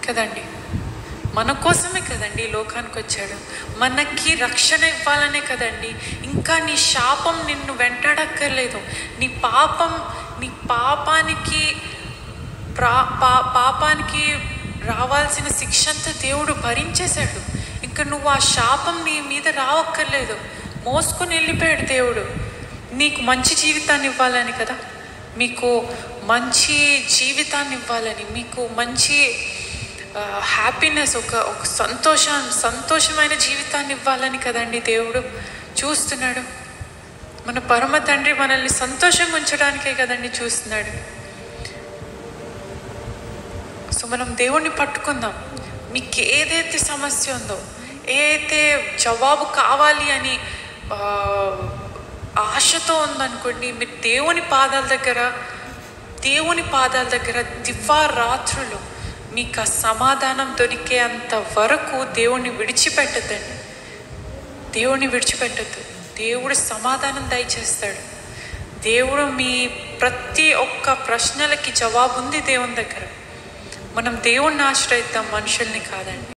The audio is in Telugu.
కదండి మన కోసమే కదండి ఈ లోకానికి వచ్చాడు మనకి రక్షణ ఇవ్వాలనే కదండి ఇంకా నీ శాపం నిన్ను వెంటాడక్కర్లేదు నీ పాపం నీ పాపానికి ప్రా పా పాపానికి రావాల్సిన శిక్ష అంతా దేవుడు భరించేశాడు ఇంకా నువ్వు ఆ శాపం నీ మీద రావక్కర్లేదు మోసుకొని వెళ్ళిపోయాడు దేవుడు నీకు మంచి జీవితాన్ని ఇవ్వాలని కదా మీకు మంచి జీవితాన్ని ఇవ్వాలని మీకు మంచి హ్యాపీనెస్ ఒక ఒక సంతోషం సంతోషమైన జీవితాన్ని ఇవ్వాలని కదండి దేవుడు చూస్తున్నాడు మన పరమ తండ్రి మనల్ని సంతోషంగా ఉంచడానికే కదండి చూస్తున్నాడు సో మనం దేవుణ్ణి పట్టుకుందాం మీకు ఏదైతే సమస్య ఉందో ఏదైతే జవాబు కావాలి అని ఆ, ఆశతో ఉందనుకోండి మీరు దేవుని పాదాల దగ్గర దేవుని పాదాల దగ్గర దివ్వా రాత్రులు మీకు ఆ సమాధానం దొరికే అంత వరకు దేవుణ్ణి విడిచిపెట్టద్దండి దేవుణ్ణి విడిచిపెట్టద్దు దేవుడు సమాధానం దయచేస్తాడు దేవుడు మీ ప్రతి ఒక్క ప్రశ్నలకి జవాబు ఉంది దేవుని దగ్గర మనం దేవుణ్ణి ఆశ్రయిద్దాం మనుషుల్ని కాదండి